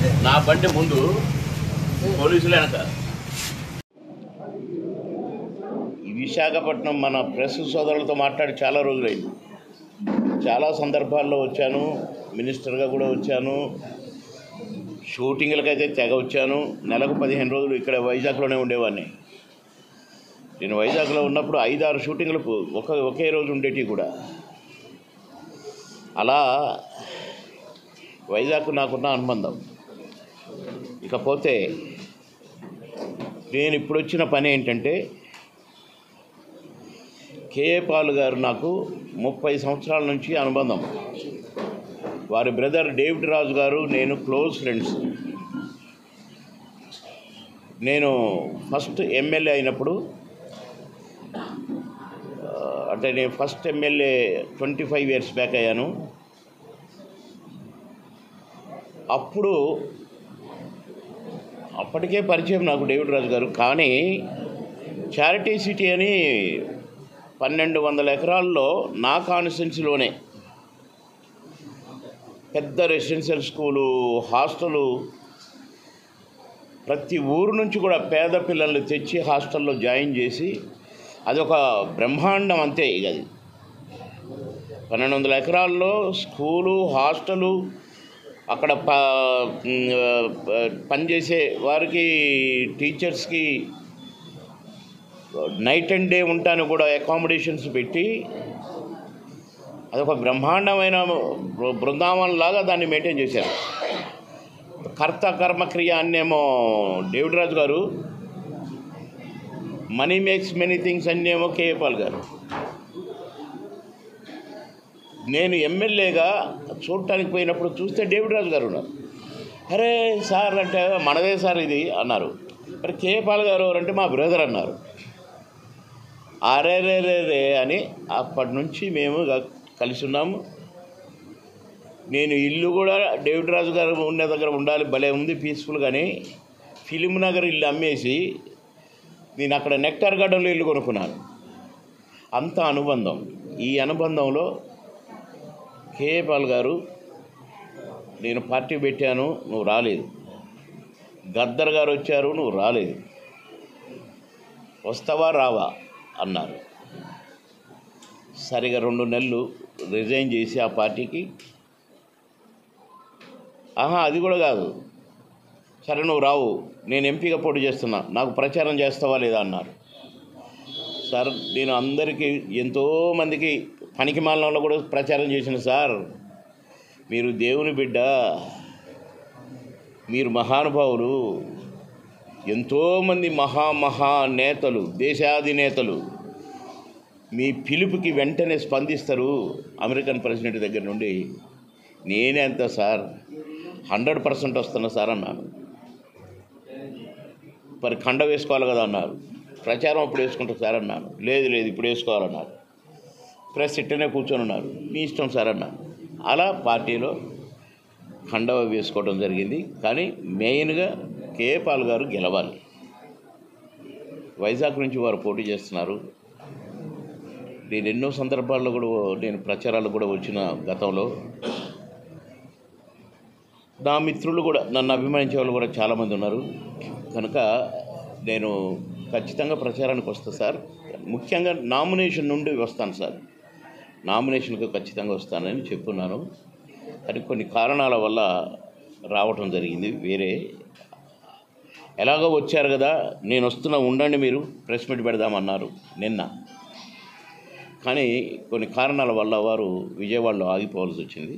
నా బండి ముందు పోలీసులు వెనక ఈ విశాఖపట్నం మన ప్రెస్ సోదరులతో మాట్లాడి చాలా రోజులైంది చాలా సందర్భాల్లో వచ్చాను మినిస్టర్గా కూడా వచ్చాను షూటింగ్లకైతే తెగ వచ్చాను నెలకు పదిహేను రోజులు ఇక్కడ వైజాగ్లోనే ఉండేవాడిని నేను వైజాగ్లో ఉన్నప్పుడు ఐదారు షూటింగ్లకు ఒక ఒకే రోజు ఉండేటివి కూడా అలా వైజాగ్ నాకున్న అనుబంధం ఇకపోతే నేను ఇప్పుడు వచ్చిన పని ఏంటంటే కేఏ పాల్ గారు నాకు ముప్పై సంవత్సరాల నుంచి అనుబంధం వారి బ్రదర్ డేవిడ్ రాజు గారు నేను క్లోజ్ ఫ్రెండ్స్ నేను ఫస్ట్ ఎమ్మెల్యే అయినప్పుడు ఆ, అంటే నేను first MLA twenty five years back అయ్యాను అప్పుడు అప్పటికే పరిచయం నాకు డేవిడ్ రాజు గారు కానీ చారిటీ సిటీ అని పన్నెండు వందల ఎకరాల్లో నా కాన్స్టిట్యున్సీలోనే పెద్ద రెసిడెన్షియల్ స్కూలు హాస్టలు ప్రతి ఊరు నుంచి కూడా పేద పిల్లల్ని తెచ్చి హాస్టల్లో జాయిన్ చేసి అదొక బ్రహ్మాండం అంతే ఇక అది పన్నెండు వందల ఎకరాల్లో స్కూలు హాస్టలు అక్కడ ప మ్, పనిచేసే వారికి టీచర్స్కి నైట్ అండ్ డే ఉంటాను కూడా అకామిడేషన్స్ పెట్టి అదొక బ్రహ్మాండమైన బృ- బృందావనం లాగా దాన్ని మెయింటైన్ చేశారు కర్త కర్మక్రియ అన్నేమో డేవిడ్ రాజు గారు money makes many things అన్నేమో KA Paul గారు నేను ఎమ్మెల్యేగా చూడటానికి పోయినప్పుడు చూస్తే డేవిడ్ రాజు గారు ఉన్నారు అరే సార్ అంటే మనదే సార్ ఇది అన్నారు మరి కేపాల్ గారు అంటే మా బ్రదర్ అన్నారు అరే రే రే రే అని అప్పటి నుంచి మేము ఇక కలిసి ఉన్నాము నేను ఇల్లు కూడా డేవిడ్ రాజు గారు ఉండే దగ్గర ఉండాలి భలే ఉంది పీస్ఫుల్ కానీ ఫిలిం నగర్ ఇల్లు అమ్మేసి నేను అక్కడ నెక్టార్ గార్డెన్లో ఇల్లు కొనుక్కున్నాను అంత అనుబంధం ఈ అనుబంధంలో కేఏ పాల్ గారు నేను పార్టీ పెట్టాను నువ్వు రాలేదు గద్దర్ గారు వచ్చారు నువ్వు రాలేదు వస్తావా రావా అన్నారు సరిగా రెండు నెలలు రిజైన్ చేసి ఆ పార్టీకి ఆహా అది కూడా కాదు సరే నువ్వు రావు నేను ఎంపీగా పోటీ చేస్తున్నా నాకు ప్రచారం చేస్తావా లేదా అన్నారు సార్ నేను అందరికీ ఎంతోమందికి పనికి మాలలో కూడా ప్రచారం చేసిన సార్ మీరు దేవుని బిడ్డ మీరు మహానుభావులు ఎంతోమంది మహా మహా నేతలు దేశాధినేతలు మీ పిలుపుకి వెంటనే స్పందిస్తారు అమెరికన్ ప్రెసిడెంట్ దగ్గర నుండి నేనే అంత సార్ హండ్రెడ్ పర్సెంట్ వస్తున్నా సార్ అన్నాను మరి కండ వేసుకోవాలి కదా అన్నారు ప్రచారం అప్పుడు వేసుకుంటా సార్ అన్నాను లేదు లేదు ఇప్పుడు వేసుకోవాలన్నారు ప్రెస్ ఇట్టనే కూర్చొని ఉన్నారు మీ ఇష్టం సార్ అన్నాను అలా పార్టీలో ఖండవ వేసుకోవడం జరిగింది కానీ మెయిన్గా కేఏ పాల్ గారు గెలవాలి వైజాగ్ నుంచి వారు పోటీ చేస్తున్నారు నేను ఎన్నో సందర్భాల్లో కూడా నేను ప్రచారాలు కూడా వచ్చిన గతంలో నా మిత్రులు కూడా నన్ను అభిమానించే వాళ్ళు కూడా చాలామంది ఉన్నారు కనుక నేను ఖచ్చితంగా ప్రచారానికి వస్తా సార్ ముఖ్యంగా నామినేషన్ నుండి వస్తాను సార్ నామినేషన్కి ఖచ్చితంగా వస్తానని చెప్పున్నాను కానీ కొన్ని కారణాల వల్ల రావటం జరిగింది వేరే ఎలాగో వచ్చారు కదా నేను వస్తున్నా ఉండండి మీరు ప్రెస్ మీట్ పెడదామన్నారు నిన్న కానీ కొన్ని కారణాల వల్ల వారు విజయవాడలో ఆగిపోవాల్సి వచ్చింది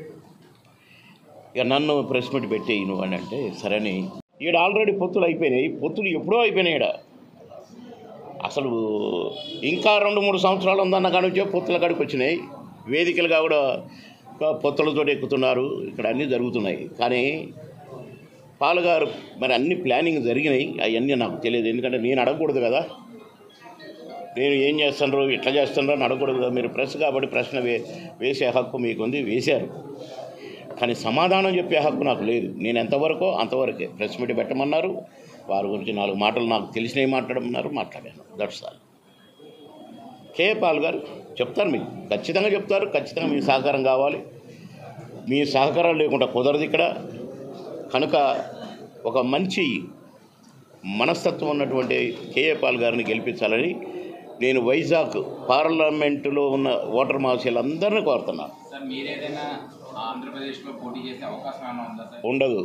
ఇక నన్ను ప్రెస్ మీట్ పెట్టేయి నువ్వు అని అంటే సరేని ఈడ ఆల్రెడీ పొత్తులు అయిపోయినాయి పొత్తులు ఎప్పుడో అయిపోయినాయి ఈడ అసలు ఇంకా రెండు మూడు సంవత్సరాలు ఉందన్న కాడి నుంచే పొత్తుల కాడికి వచ్చినాయి వేదికలుగా కూడా పొత్తులతో ఎక్కుతున్నారు ఇక్కడ అన్నీ జరుగుతున్నాయి కానీ పాలుగారు మరి అన్ని ప్లానింగ్ జరిగినాయి అవన్నీ నాకు తెలియదు ఎందుకంటే నేను అడగకూడదు కదా నేను ఏం చేస్తానో ఇట్లా చేస్తానో అని అడగకూడదు కదా మీరు ప్రెస్ కాబట్టి ప్రశ్న వే వేసే హక్కు మీకు ఉంది వేశారు కానీ సమాధానం చెప్పే హక్కు నాకు లేదు నేను ఎంతవరకో అంతవరకే ప్రెస్ మీట్ పెట్టమన్నారు వారి గురించి నాలుగు మాటలు నాకు తెలిసినవి మాట్లాడమన్నారు మాట్లాడాను దట్స్ ఆల్ కే పాల్ గారు చెప్తారు మీకు ఖచ్చితంగా చెప్తారు ఖచ్చితంగా మీ సహకారం కావాలి మీ సహకారం లేకుండా కుదరదు ఇక్కడ కనుక ఒక మంచి మనస్తత్వం ఉన్నటువంటి కేఏ పాల్ గారిని గెలిపించాలని నేను వైజాగ్ పార్లమెంటులో ఉన్న ఓటర్ మహాశయులందరినీ కోరుతున్నాను సార్ మీరేదైనా ఆంధ్రప్రదేశ్లో పోటీ చేసే అవకాశం ఏమైనా ఉందా సార్ ఉండదు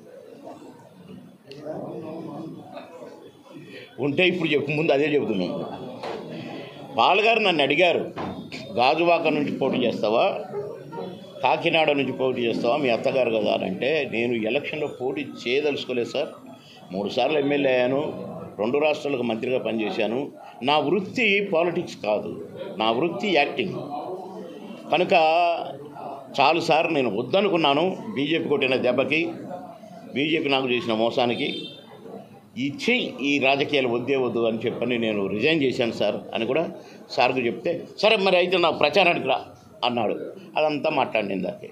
ఉంటే ఇప్పుడు చెప్పు ముందు అదే చెబుతున్నాను పాల్గారు నన్ను అడిగారు గాజువాక నుంచి పోటీ చేస్తావా కాకినాడ నుంచి పోటీ చేస్తావా మీ అత్తగారు కదా అని అంటే నేను ఎలక్షన్లో పోటీ చేయదలుచుకోలేదు సార్ మూడు సార్లు ఎమ్మెల్యే అయ్యాను రెండు రాష్ట్రాలకు మంత్రిగా పనిచేశాను నా వృత్తి పాలిటిక్స్ కాదు నా వృత్తి యాక్టింగ్ కనుక చాలాసార్లు నేను వద్దనుకున్నాను బీజేపీ కొట్టిన దెబ్బకి బీజేపీ నాకు చేసిన మోసానికి ఇచ్చి ఈ రాజకీయాలు వద్దే వద్దు అని చెప్పని నేను రిజైన్ చేశాను సార్ అని కూడా సార్కు చెప్తే సరే మరి అయితే నా ప్రచారానికి రా అన్నాడు అదంతా మాట్లాడింది దాకే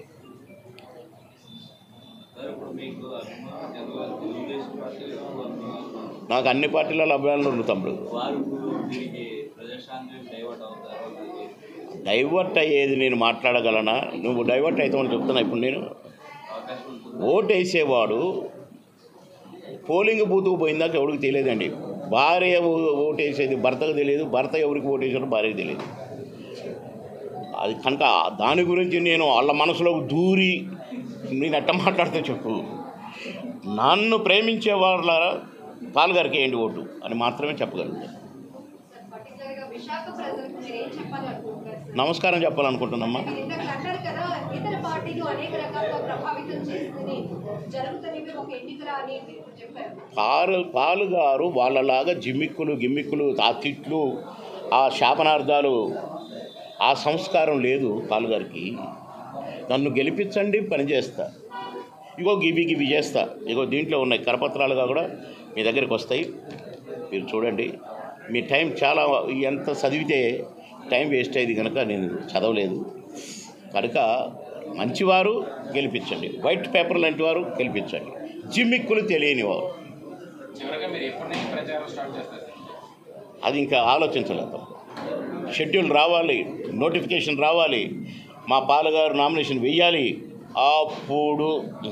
సార్ ఇప్పుడు మీకు అభిమాన జనరల్ తెలుగుదేశం పార్టీలో అభిమానులు నాకు అన్ని పార్టీలలో అభిమానులు ఉన్నారు తమ్ముడు వారు దీనికి ప్రజాస్వామ్యం డైవర్ట్ అవుతారు అది డైవర్ట్ అయ్యేది నేను మాట్లాడగలనా నువ్వు డైవర్ట్ అవుతామని చెప్తున్నా ఇప్పుడు నేను అవకాశం ఉంటుంది ఓటు వేసేవాడు పోలింగ్ బూత్కు పోయిందాక ఎవరికి తెలియదండి భార్య ఓ- ఓటు వేసేది భర్తకు తెలియదు భర్త ఎవరికి ఓటు వేసాడో భార్యకు తెలియదు అది కనుక దాని గురించి నేను వాళ్ళ మనసులో దూరి నేను ఎట్ట మాట్లాడితే చెప్పు నన్ను ప్రేమించే వాళ్ళ పాల్గారికి ఏంటి ఓటు అని మాత్రమే చెప్పగలుగుతాను పర్టికులర్గా విశాఖ ప్రజలకు మీరు ఏం చెప్పాలనుకుంటున్నారు సార్? నమస్కారం చెప్పాలనుకుంటున్నామ్మా మీరు ఇందాక అన్నారు కదా ఇతర పార్టీలు అనేక రకాలుగా ప్రభావితం చేస్తుంది జరుగుతుంది మీరు ఒక ఎన్నికల అని మీరు చెప్పారు పాలు పాలుగారు వాళ్ళలాగా జిమ్మిక్కులు గిమ్మిక్కులు ఆ తిట్లు ఆ శాపనార్థాలు ఆ సంస్కారం లేదు పాలుగారికి నన్ను గెలిపించండి పని చేస్తా ఇగో గివి గివి చేస్తా ఇగో దీంట్లో ఉన్నాయి కరపత్రాలుగా కూడా మీ దగ్గరికి వస్తాయి మీరు చూడండి మీ టైం చాలా ఎంత చదివితే టైం వేస్ట్ అయ్యేది కనుక నేను చదవలేదు కనుక మంచివారు గెలిపించండి వైట్ పేపర్ లాంటి వారు గెలిపించండి జిమ్మిక్కులు తెలియని వారు చివరిగా మీరు ఎప్పటి నుంచి ప్రచారం స్టార్ట్ చేస్తారు సార్ అది ఇంకా ఆలోచించలేదు షెడ్యూల్ రావాలి నోటిఫికేషన్ రావాలి మా పాలగారు నామినేషన్ వెయ్యాలి అప్పుడు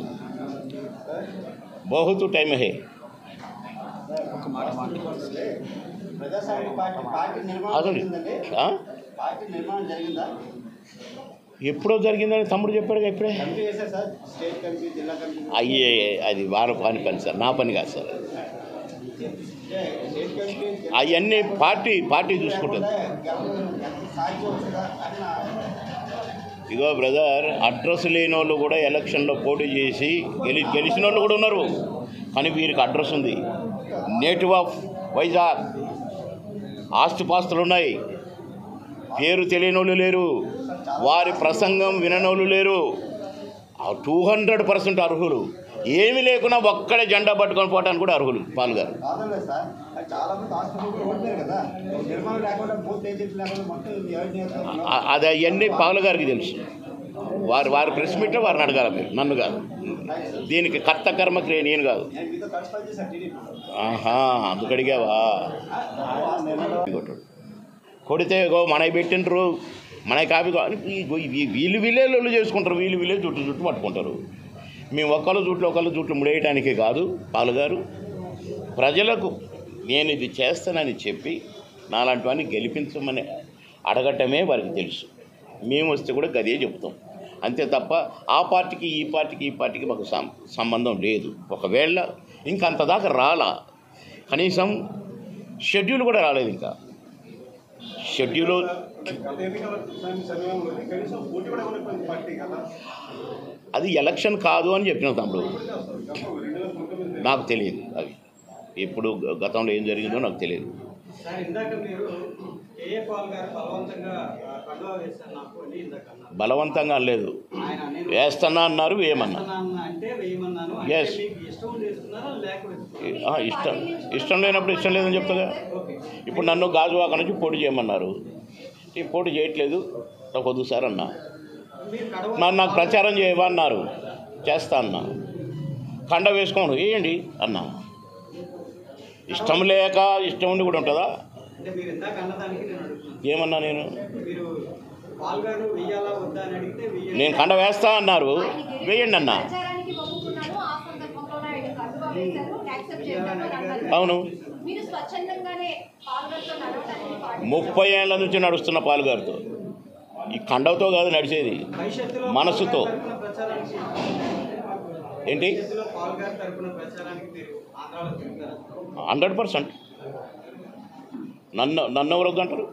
బహుతు టైం హే ప్రజాస్వామ్య పార్టీ పార్టీ నిర్మాణం అసలు జరిగిందండి ఆ? పార్టీ నిర్మాణం జరిగిందా ఎప్పుడో జరిగిందని తమ్ముడు చెప్పాడుగా ఇప్పుడే కమిటీ చేశారు సార్ స్టేట్ కమిటీ జిల్లా కమిటీ అయ్యే అది వారి పని పని సార్ నా పని కాదు సార్ అంటే స్టేట్ కమిటీ అవన్నీ పార్టీ పార్టీ చూసుకుంటుంది గెలవడం ఎంత సాధ్యం వస్తుందా అని నా ఇగో బ్రదర్ అడ్రస్ లేని వాళ్ళు కూడా ఎలక్షన్లో పోటీ చేసి గెలి గెలిచిన వాళ్ళు కూడా ఉన్నారు కానీ వీరికి అడ్రస్ ఉంది నేటివ్ ఆఫ్ వైజాగ్ ఆస్తిపాస్తులు ఉన్నాయి పేరు తెలియని వాళ్ళు లేరు వారి ప్రసంగం విననోళ్ళు లేరు టూ హండ్రెడ్ పర్సెంట్ అర్హులు ఏమి లేకున్నా ఒక్కడే జెండా పట్టుకొని పోవడానికి కూడా అర్హులు పాల్గారు కాదలేదు సార్ అది చాలా మంది హాస్పిటల్ ఓడిపోయారు కదా నిర్మాణం లేకుండా బూత్ ఏజెంట్ లేకుండా మొత్తం ఎవరి నియోజకవర్గంలో ఆ- అది అవన్నీ పావులగారికి తెలుసు వారి వారి ప్రెస్ మీట్లో వారిని అడగాలి మీరు నన్ను కాదు దీనికి కర్త కర్మ క్రియ నేను కాదు నేను మీతో కలిసి పనిచేశాను టీడీపీ ఆహా అందుకు అడిగావా కొట్టాడు. కొడితే గో మనకి పెట్టిండ్రు మనకి కాపీ కా- ఈ- ఈ- వీళ్ళు వీళ్ళే లొల్లు చేసుకుంటారు వీళ్ళు వీళ్ళే జుట్టు జుట్టు పట్టుకుంటారు మేము ఒకళ్ళు జుట్లు ఒకళ్ళు జుట్లు ముడేయడానికి కాదు పాలుగారు ప్రజలకు నేను ఇది చేస్తానని చెప్పి నాలాంటివన్నీ గెలిపించమని అడగటమే వారికి తెలుసు మేము వస్తే కూడా గదే చెప్తాం అంతే తప్ప ఆ పార్టీకి ఈ పార్టీకి ఈ పార్టీకి మాకు సం సంబంధం లేదు ఒకవేళ ఇంకా అంత దాకా రాలా కనీసం షెడ్యూల్ కూడా రాలేదు ఇంకా షెడ్యూల్ గత ఎన్నికల సమయంలో కనీసం పోటీ కూడా కొనుక్కుంది పార్టీ కదా అది ఎలక్షన్ కాదు అని చెప్పిన తమ్ముడు రెండు వేల పంతొమ్మిది నాకు తెలియదు అది ఎప్పుడు గతంలో ఏం జరిగిందో నాకు తెలియదు సార్ ఇందాక మీరు కేఏ పాల్ గారు బలవంతంగా ఆ, కండువా వేశారు నాకు అని ఇందాక అన్నారు బలవంతంగా లేదు ఆయన నేను వేస్తున్నా అన్నారు వేయమన్నా వేస్తున్నాను అంటే వేయమన్నాను అంటే Yes. మీకు ఇష్టం ఉండి వేస్తున్నారా లేక వేస్తున్నారా? ఆ, ఇష్టం ఇష్టం లేనప్పుడు ఇష్టం లేదని చెప్తాగా ఓకే ఇప్పుడు నన్ను గాజువాక నుంచి పోటీ చేయమన్నారు ఈ పోటీ చేయట్లేదు నాకు వద్దు సార్ అన్నా మీరు కడవ మరి నాకు ప్రచారం చేయవా అన్నారు చేస్తా అన్నా కండ వేసుకోండి వేయండి అన్నా ఇష్టం లేక ఇష్టం ఉండి కూడా ఉంటుందా అంటే మీరు ఇందాక అన్నదానికి నేను అడుగుతున్నాను ఏమన్నా నేను మీరు పాల్ గారు వెయ్యాలా వద్దా అని అడిగితే వెయ్యాలి నేను కండ వేస్తా అన్నారు వేయండి అన్నా ప్రచారానికి ఒప్పుకున్నాను ఆ సందర్భంగా వేశారు యాక్సెప్ట్ చేశారు అని అన్నారు. అవును మీరు స్వచ్ఛందంగానే పాల్గొనతో నడవడానికి పార్టీ ముప్పై ఏళ్ళ నుంచి నడుస్తున్న పాలుగారితో ఈ కండవతో కాదు నడిచేది భవిష్యత్తులో మనసుతో. పాల్ గారి తరపున ప్రచారానికి ఏంటి భవిష్యత్తులో పాల్ గారి తరపున ప్రచారానికి మీరు ఆంధ్రాలో తిరుగుతారా హండ్రెడ్ పర్సెంట్ నన్ను నన్ను ఎవరు వద్దంటారు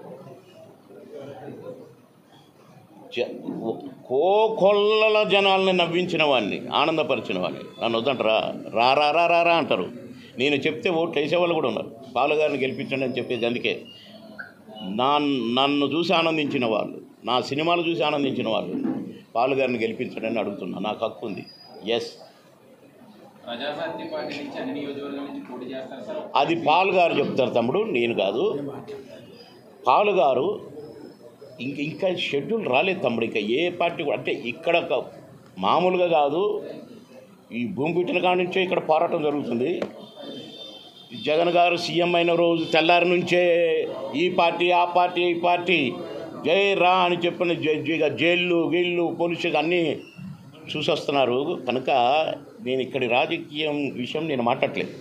జ- కోకొల్లల జనాల్ని నవ్వించిన వాడిని ఆనందపరిచిన వాడిని నన్ను వద్దంటారా రా రా రా రా రా అంటారు నేను చెప్తే ఓట్లు వేసేవాళ్ళు కూడా ఉన్నారు పాలుగారిని గెలిపించండి అని చెప్పేది అందుకే నా నన్ను చూసి ఆనందించిన వాళ్ళు నా సినిమాలు చూసి ఆనందించిన వాళ్ళు పాలుగారిని గెలిపించండి అని అడుగుతున్నా నాకు హక్కు ఉంది ఎస్ ప్రజాశాంతి పార్టీ నుంచి అన్ని నియోజకవర్గాల నుంచి పోటీ చేస్తారు సార్ అది పాలు గారు చెప్తారు తమ్ముడు నేను కాదు పాలు గారు ఇంక ఇంకా షెడ్యూల్ రాలేదు తమ్ముడు ఇంకా ఏ పార్టీ కూడా అంటే ఇక్కడ ఒక మామూలుగా కాదు ఈ భూమి పుట్టిన కాడ నుంచే ఇక్కడ పోరాటం జరుగుతుంది జగన్ గారు సీఎం అయిన రోజు తెల్లారి నుంచే ఈ పార్టీ ఆ పార్టీ ఈ పార్టీ జై రా అని చెప్పిన జై- జై- జైళ్ళు గీళ్ళు పోలీసులు అన్నీ చూసొస్తున్నారు కనుక నేను ఇక్కడి రాజకీయం విషయం నేను మాట్లాడలేదు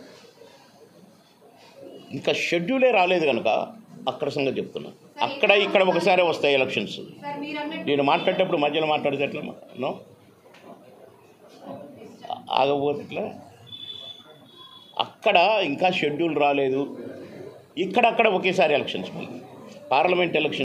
ఇంకా షెడ్యూలే రాలేదు కనుక అక్కడ సంగతి చెప్తున్నా అక్కడ ఇక్కడ ఒకసారి వస్తాయి ఎలక్షన్స్ సార్ మీరు అన్నట్టు నేను మాట్లాడేటప్పుడు మధ్యలో మాట్లాడితే ఎట్లా నో ఆగకపోతే ఎట్లా అక్కడ ఇంకా షెడ్యూల్ రాలేదు ఇక్కడక్కడ ఒకేసారి ఎలక్షన్స్ మళ్ళీ పార్లమెంట్ ఎలక్షన్